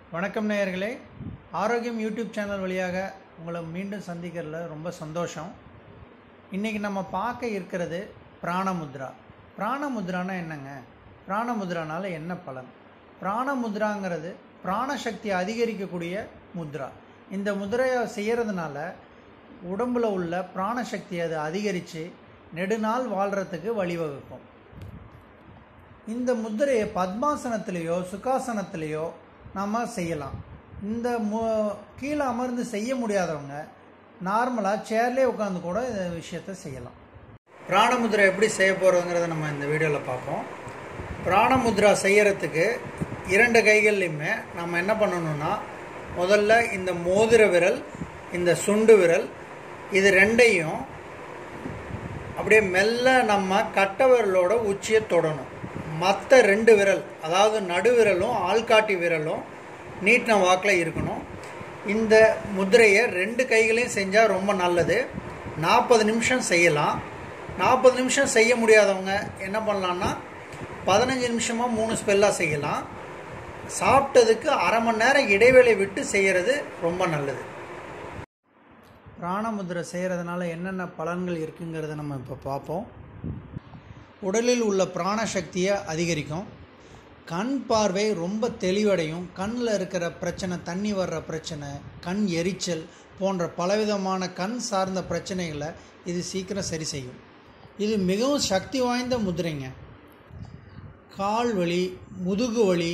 வணக்கம் நேயர்களே ஆரோக்கியம் யூடியூப் சேனல் வழியாக உங்களை மீண்டும் சந்திக்கிறதுல ரொம்ப சந்தோஷம் இன்றைக்கி நம்ம பார்க்க இருக்கிறது பிராணமுத்ரா பிராணமுத்ரானா என்னங்க பிராணமுத்ரானால என்ன பலன் பிராணமுத்ராங்கிறது பிராணசக்தி அதிகரிக்கக்கூடிய முத்ரா இந்த முதிரையை செய்கிறதுனால உடம்புல உள்ள பிராணசக்தி அது அதிகரித்து நெடுநாள் வாழ்கிறதுக்கு வழிவகுக்கும் இந்த முத்திரையை பத்மாசனத்திலேயோ சுகாசனத்திலேயோ நாம் செய்யலாம் இந்த மு கீழே அமர்ந்து செய்ய முடியாதவங்க நார்மலாக சேர்லேயே உட்காந்து கூட இந்த விஷயத்த செய்யலாம் பிராணமுத்ரா எப்படி செய்ய போகிறதுங்கிறத நம்ம இந்த வீடியோவில் பார்ப்போம் பிராணமுத்ரா செய்யறதுக்கு இரண்டு கைகள்லையுமே நம்ம என்ன பண்ணணும்னா முதல்ல இந்த மோதிர விரல் இந்த சுண்டு விரல் இது ரெண்டையும் அப்படியே மெல்ல நம்ம கட்டை விரலோட உச்சியை தொடணும் மற்ற ரெண்டு விரல் அதாவது நடுவிரலும் ஆள்காட்டி விரலும் நீட்டின வாக்கில் இருக்கணும் இந்த முதிரையை ரெண்டு கைகளையும் செஞ்சால் ரொம்ப நல்லது நாற்பது நிமிஷம் செய்யலாம் நாற்பது நிமிஷம் செய்ய முடியாதவங்க என்ன பண்ணலான்னா பதினஞ்சு நிமிஷமாக மூணு ஸ்பெல்லாக செய்யலாம் சாப்பிட்டதுக்கு அரை மணி நேரம் இடைவேளை விட்டு செய்கிறது ரொம்ப நல்லது பிராணமுதிரை செய்கிறதுனால என்னென்ன பலன்கள் இருக்குங்கிறத நம்ம இப்போ பார்ப்போம் உடலில் உள்ள பிராணசக்தியை அதிகரிக்கும் கண் பார்வை ரொம்ப தெளிவடையும் கண்ணில் இருக்கிற பிரச்சனை தண்ணி வர்ற பிரச்சனை கண் எரிச்சல் போன்ற பலவிதமான கண் சார்ந்த பிரச்சனைகளை இது சீக்கிரம் சரி செய்யும் இது மிகவும் சக்தி வாய்ந்த முதிரைங்க கால் வலி முதுகு வலி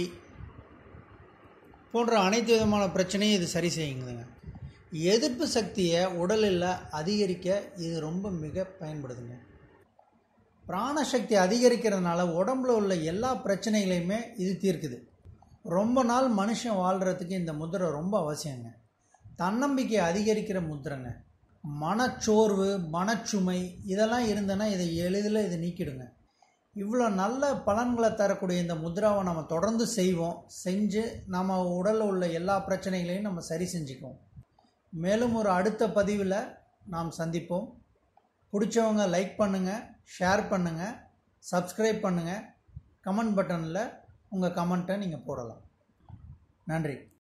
போன்ற அனைத்து விதமான பிரச்சனையும் இது சரி செய்யுங்குதுங்க எதிர்ப்பு சக்தியை உடலில் அதிகரிக்க இது ரொம்ப மிக பயன்படுதுங்க பிராணசக்தி அதிகரிக்கிறதுனால உடம்புல உள்ள எல்லா பிரச்சனைகளையுமே இது தீர்க்குது ரொம்ப நாள் மனுஷன் வாழ்கிறதுக்கு இந்த முத்திரை ரொம்ப அவசியங்க தன்னம்பிக்கை அதிகரிக்கிற முத்திரைங்க மனச்சோர்வு மனச்சுமை இதெல்லாம் இருந்ததுன்னா இதை எளிதில் இதை நீக்கிடுங்க இவ்வளோ நல்ல பலன்களை தரக்கூடிய இந்த முத்ராவை நம்ம தொடர்ந்து செய்வோம் செஞ்சு நம்ம உடலில் உள்ள எல்லா பிரச்சனைகளையும் நம்ம சரி செஞ்சுக்குவோம் மேலும் ஒரு அடுத்த பதிவில் நாம் சந்திப்போம் பிடிச்சவங்க லைக் பண்ணுங்கள் ஷேர் பண்ணுங்கள் சப்ஸ்கிரைப் பண்ணுங்கள் கமெண்ட் பட்டனில் உங்கள் கமெண்ட்டை நீங்கள் போடலாம் நன்றி